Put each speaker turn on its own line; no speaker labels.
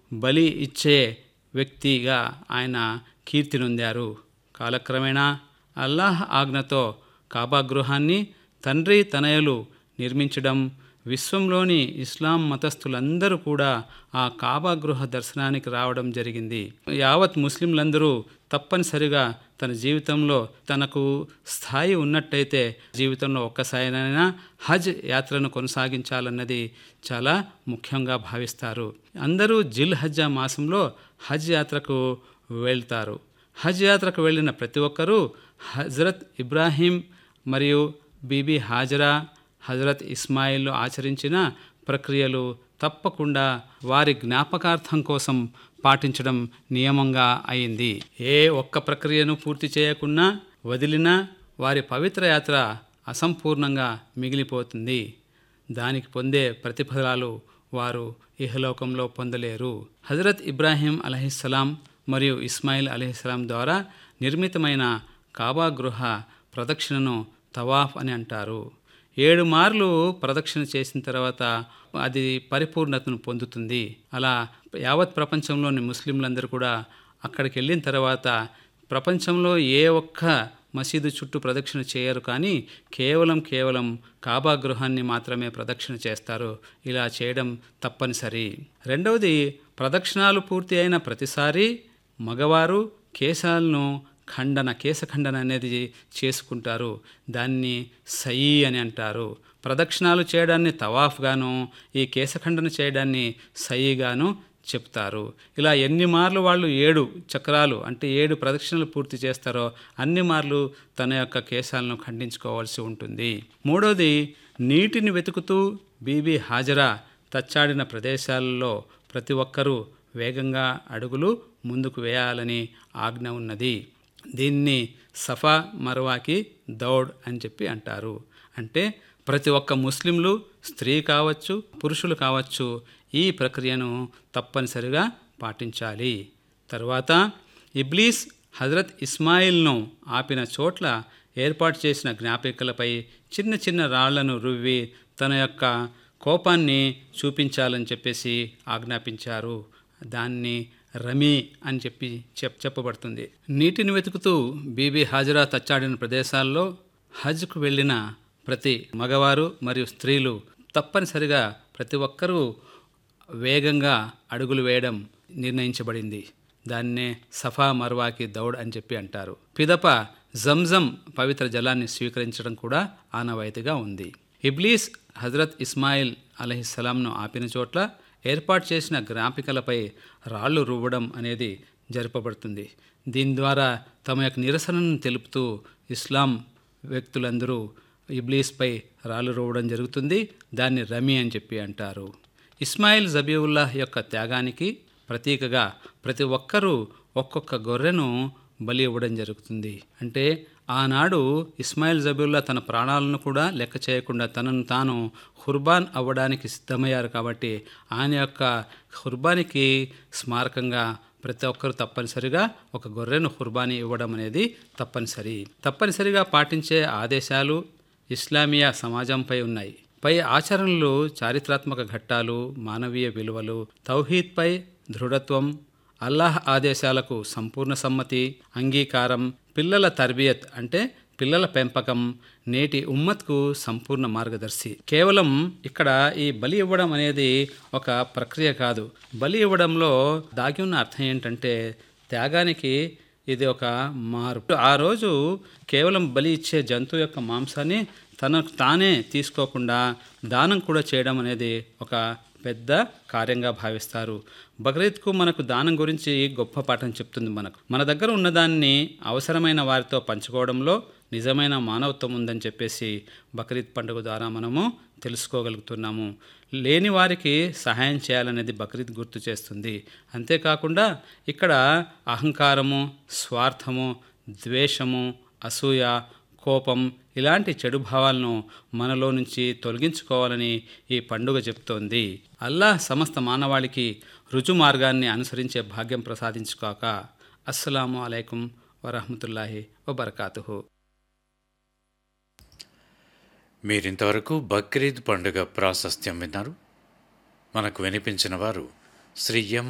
బలి ఇచ్చే వ్యక్తిగా ఆయన కీర్తి నొందారు కాలక్రమేణా అల్లాహ్ ఆజ్ఞతో కాబా గృహాన్ని తండ్రి తనయులు నిర్మించడం విశ్వంలోని ఇస్లాం మతస్థులందరూ కూడా ఆ కాబా గృహ దర్శనానికి రావడం జరిగింది యావత్ ముస్లింలందరూ తప్పనిసరిగా తన జీవితంలో తనకు స్థాయి ఉన్నట్టయితే జీవితంలో ఒక్కసారైనా హజ్ యాత్రను కొనసాగించాలన్నది చాలా ముఖ్యంగా భావిస్తారు అందరూ జిల్ హజ్జా మాసంలో హజ్ యాత్రకు వెళ్తారు హజ్ యాత్రకు వెళ్ళిన ప్రతి ఒక్కరూ హజరత్ ఇబ్రాహీం మరియు బీబీ హాజరా హజరత్ ఇస్మాయిల్ ఆచరించిన ప్రక్రియలు తప్పకుండా వారి జ్ఞాపకార్థం కోసం పాటించడం నియమంగా అయింది ఏ ఒక్క ప్రక్రియను పూర్తి చేయకున్నా వదిలినా వారి పవిత్ర యాత్ర అసంపూర్ణంగా మిగిలిపోతుంది దానికి పొందే ప్రతిఫలాలు వారు ఇహలోకంలో పొందలేరు హజరత్ ఇబ్రాహీం అలహిస్సలాం మరియు ఇస్మాయిల్ అలహిస్సలాం ద్వారా నిర్మితమైన కాబా గృహ ప్రదక్షిణను తవాఫ్ అని అంటారు ఏడు మార్లు ప్రదక్షిణ చేసిన తర్వాత అది పరిపూర్ణతను పొందుతుంది అలా యావత్ ప్రపంచంలోని ముస్లింలందరూ కూడా అక్కడికి వెళ్ళిన తర్వాత ప్రపంచంలో ఏ ఒక్క మసీదు చుట్టూ ప్రదక్షిణ చేయరు కానీ కేవలం కేవలం కాబా గృహాన్ని మాత్రమే ప్రదక్షిణ చేస్తారు ఇలా చేయడం తప్పనిసరి రెండవది ప్రదక్షిణాలు పూర్తి అయిన ప్రతిసారి మగవారు కేశాలను ఖండన కేశఖండన అనేది చేసుకుంటారు దాన్ని సయి అని అంటారు ప్రదక్షిణాలు చేయడాన్ని తవాఫ్గాను ఈ కేశఖండన చేయడాన్ని సయిగాను చెప్తారు ఇలా ఎన్ని మార్లు వాళ్ళు ఏడు చక్రాలు అంటే ఏడు ప్రదక్షిణలు పూర్తి చేస్తారో అన్ని మార్లు తన యొక్క కేశాలను ఖండించుకోవాల్సి ఉంటుంది మూడోది నీటిని వెతుకుతూ బీబీ హాజరా తచ్చాడిన ప్రదేశాలలో ప్రతి ఒక్కరూ వేగంగా అడుగులు ముందుకు వేయాలని ఆజ్ఞ ఉన్నది దీన్ని సఫా మర్వాకి దౌడ్ అని చెప్పి అంటారు అంటే ప్రతి ఒక్క ముస్లింలు స్త్రీ కావచ్చు పురుషులు కావచ్చు ఈ ప్రక్రియను తప్పనిసరిగా పాటించాలి తర్వాత ఇబ్లీస్ హజరత్ ఇస్మాయిల్ను ఆపిన చోట్ల ఏర్పాటు చేసిన జ్ఞాపికలపై చిన్న చిన్న రాళ్లను రువ్వి తన యొక్క కోపాన్ని చూపించాలని చెప్పేసి ఆజ్ఞాపించారు దాన్ని రమీ అని చెప్పి చెప్ చెప్పబడుతుంది నీటిని వెతుకుతూ బీబీ హాజరా తచ్చాడిన ప్రదేశాల్లో హజ్కు వెళ్ళిన ప్రతి మగవారు మరియు స్త్రీలు తప్పనిసరిగా ప్రతి ఒక్కరూ వేగంగా అడుగులు వేయడం నిర్ణయించబడింది దాన్నే సఫా మర్వాకి దౌడ్ అని చెప్పి అంటారు పిదప జంజం పవిత్ర జలాన్ని స్వీకరించడం కూడా ఆనవాయితీగా ఉంది ఇబ్లీస్ హజరత్ ఇస్మాయిల్ అలహిస్సలాంను ఆపిన చోట్ల ఏర్పాటు చేసిన జ్ఞాపికలపై రాళ్ళు రువ్వడం అనేది జరపబడుతుంది దీని ద్వారా తమ యొక్క నిరసనను తెలుపుతూ ఇస్లాం వ్యక్తులందరూ ఇబ్లీస్పై రాళ్ళు రువ్వడం జరుగుతుంది దాన్ని రమి అని చెప్పి అంటారు ఇస్మాయిల్ జబీవుల్లాహ్ యొక్క త్యాగానికి ప్రతీకగా ప్రతి ఒక్కరూ ఒక్కొక్క గొర్రెను బలి ఇవ్వడం జరుగుతుంది అంటే ఆనాడు ఇస్మాయిల్ జబీల్లా తన ప్రాణాలను కూడా లెక్క చేయకుండా తనను తాను హుర్బాన్ అవ్వడానికి సిద్ధమయ్యారు కాబట్టి ఆయన యొక్క హుర్బానికి స్మారకంగా ప్రతి ఒక్కరు తప్పనిసరిగా ఒక గొర్రెను హుర్బానీ ఇవ్వడం అనేది తప్పనిసరి తప్పనిసరిగా పాటించే ఆదేశాలు ఇస్లామియా సమాజంపై ఉన్నాయి పై ఆచరణలు చారిత్రాత్మక ఘట్టాలు మానవీయ విలువలు తౌహీద్పై దృఢత్వం అల్లాహ్ ఆదేశాలకు సంపూర్ణ సమ్మతి అంగీకారం పిల్లల తర్బియత్ అంటే పిల్లల పెంపకం నేటి ఉమ్మత్కు సంపూర్ణ మార్గదర్శి కేవలం ఇక్కడ ఈ బలి ఇవ్వడం అనేది ఒక ప్రక్రియ కాదు బలి ఇవ్వడంలో దాగి ఉన్న అర్థం ఏంటంటే త్యాగానికి ఇది ఒక మార్పు ఆ రోజు కేవలం బలి ఇచ్చే జంతువు యొక్క మాంసాన్ని తనకు తానే తీసుకోకుండా దానం కూడా చేయడం అనేది ఒక పెద్ద కార్యంగా భావిస్తారు బక్రీద్కు మనకు దానం గురించి గొప్ప పాఠం చెప్తుంది మనకు మన దగ్గర ఉన్నదాన్ని అవసరమైన వారితో పంచుకోవడంలో నిజమైన మానవత్వం ఉందని చెప్పేసి బక్రీద్ పండుగ ద్వారా మనము తెలుసుకోగలుగుతున్నాము లేని వారికి సహాయం చేయాలనేది బక్రీద్ గుర్తు చేస్తుంది అంతేకాకుండా ఇక్కడ అహంకారము స్వార్థము ద్వేషము అసూయ కోపం ఇలాంటి చెడు భావాలను మనలో నుంచి తొలగించుకోవాలని ఈ పండుగ చెప్తోంది అల్లాహ్ సమస్త మానవాళికి రుజు మార్గాన్ని అనుసరించే భాగ్యం ప్రసాదించుకోక అస్సలాము అలైకుం వరహమతుల్లాహి వబర్కాతుహు
మీరింతవరకు బక్రీద్ పండుగ ప్రాశస్త్యం విన్నారు మనకు వినిపించిన వారు శ్రీ ఎం